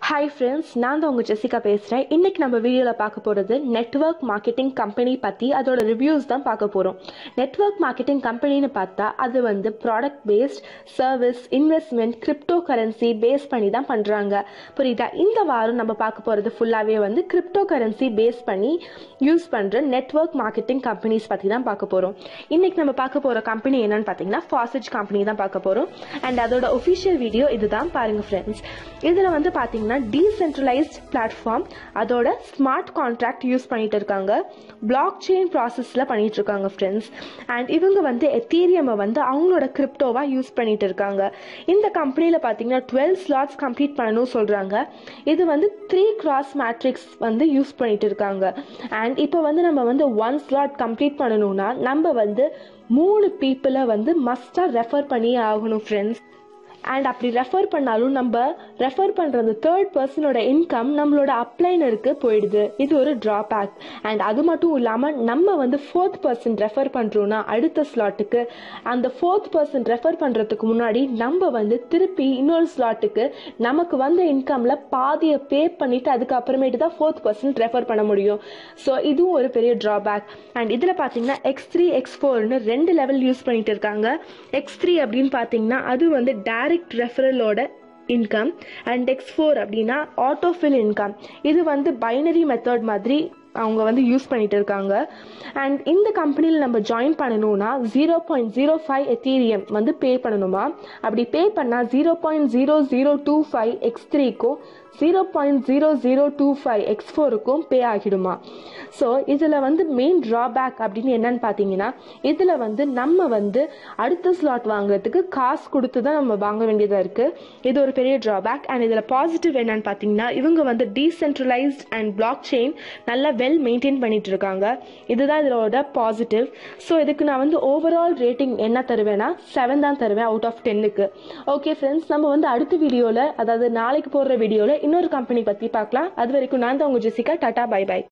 hi friends நான் தான் உங்கள் ஜெசிகா பேசுகிறேன் இன்றைக்கி நம்ம வீடியோவில் பார்க்க போகிறது நெட்வொர்க் மார்க்கெட்டிங் கம்பெனி பற்றி அதோட ரிவ்யூஸ் தான் பார்க்க போகிறோம் நெட்வொர்க் மார்க்கெட்டிங் கம்பெனின்னு பார்த்தா அது வந்து product based service investment cryptocurrency base பண்ணி தான் பண்ணுறாங்க புரியுதா இந்த வாரம் நம்ம பார்க்க போகிறது ஃபுல்லாகவே வந்து கிரிப்டோ கரன்சி பேஸ் பண்ணி யூஸ் பண்ணுற நெட்வொர்க் மார்க்கெட்டிங் கம்பெனிஸ் பற்றி தான் பார்க்க போகிறோம் இன்றைக்கி நம்ம பார்க்க போகிற கம்பெனி என்னன்னு பார்த்தீங்கன்னா ஃபாசிட் கம்பெனி தான் பார்க்க போகிறோம் அண்ட் அதோட ஒஃபிஷியல் வீடியோ இதுதான் பாருங்கள் ஃப்ரெண்ட்ஸ் இதில் வந்து பார்த்தீங்கன்னா டீசென்ட்ரலைஸ்ட் பிளாட்ஃபார்ம் அதோட ஸ்மார்ட் கான்ட்ராக்ட் யூஸ் பண்ணிட்டு இருக்காங்க பிளாக் செயின் ப்ராசஸில் பண்ணிட்டு இருக்காங்க ஃப்ரெண்ட்ஸ் அண்ட் இவங்க வந்து எத்தீரியமை வந்து அவங்களோட கிரிப்டோவாக யூஸ் பண்ணிட்டு இருக்காங்க இந்த கம்பெனியில் பார்த்தீங்கன்னா டுவெல் ஸ்லாட்ஸ் கம்ப்ளீட் பண்ணணும்னு சொல்கிறாங்க இது வந்து த்ரீ கிராஸ் மேட்ரிக்ஸ் வந்து யூஸ் பண்ணிட்டு இருக்காங்க அண்ட் இப்போ வந்து நம்ம வந்து ஒன் ஸ்லாட் கம்ப்ளீட் பண்ணணும்னா நம்ம வந்து மூணு பீப்புளை வந்து மஸ்டாக ரெஃபர் பண்ணியே ஆகணும் ஃப்ரெண்ட்ஸ் அண்ட் அப்படி ரெஃபர் பண்ணாலும் நம்ம ரெஃபர் பண்ணுற அந்த தேர்ட் பர்சனோட இன்கம் நம்மளோட அப்ளைனருக்கு போயிடுது இது ஒரு ட்ராபேக் அண்ட் அது மட்டும் இல்லாமல் நம்ம வந்து ஃபோர்த் பர்சன் ரெஃபர் பண்ணுறோன்னா அடுத்த ஸ்லாட்டுக்கு அந்த ஃபோர்த் பர்சன் ரெஃபர் பண்ணுறதுக்கு முன்னாடி நம்ம வந்து திருப்பி இன்னொரு ஸ்லாட்டுக்கு நமக்கு வந்த இன்கமில் பாதியை பே பண்ணிவிட்டு அதுக்கப்புறமேட்டு தான் ஃபோர்த் பர்சன் ரெஃபர் பண்ண முடியும் ஸோ இதுவும் ஒரு பெரிய ட்ராபேக் அண்ட் இதில் பார்த்தீங்கன்னா எக்ஸ் த்ரீ எக்ஸ் ஃபோர்னு ரெண்டு லெவல் யூஸ் பண்ணிட்டு இருக்காங்க எக்ஸ் த்ரீ அப்படின்னு பார்த்தீங்கன்னா அது வந்து டேரக்ட் ரெஃபரலோட இன்கம் அண்ட் எக்ஸ் ஃபோர் அப்படின்னா ஆட்டோஃபில் இன்கம் இது வந்து பைனரி மெத்தட் மாதிரி அவங்க வந்து யூஸ் பண்ணிட்டு இருக்காங்க அண்ட் இந்த கம்பெனியில் நம்ம ஜாயின் பண்ணணும்னா zero point zero five Ethereum வந்து பே பண்ணணுமா அப்படி பே பண்ணால் zero point zero zero two five X த்ரீக்கும் zero point zero zero two five X ஃபோருக்கும் பே ஆகிடுமா ஸோ இதில் வந்து மெயின் ட்ராபேக் அப்படின்னு என்னன்னு பார்த்தீங்கன்னா இதில் வந்து நம்ம வந்து அடுத்த ஸ்லாட் வாங்குறதுக்கு காசு கொடுத்து தான் நம்ம வாங்க வேண்டியதாக இருக்குது இது ஒரு பெரிய ட்ராபேக் அண்ட் இதில் பாசிட்டிவ் என்னன்னு பார்த்தீங்கன்னா இவங்க வந்து டீசென்ட்ரலைஸ்ட் அண்ட் பிளாக் செயின் நல்லா வெல் மெயின்டைன் பண்ணிட்டு இருக்காங்க இதுதான் இதோட பாசிட்டிவ் ஸோ இதுக்கு நான் வந்து ஓவரால் ரேட்டிங் என்ன தருவேன்னா செவன் தான் தருவேன் அவுட் ஆஃப் டென்னுக்கு ஓகே ஃப்ரெண்ட்ஸ் நம்ம வந்து அடுத்த வீடியோவில் அதாவது நாளைக்கு போடுற வீடியோவில் இன்னொரு கம்பெனி பற்றி பார்க்கலாம் அது வரைக்கும் நான் தான் உங்கள் ஜெசிகா டாடா பை பை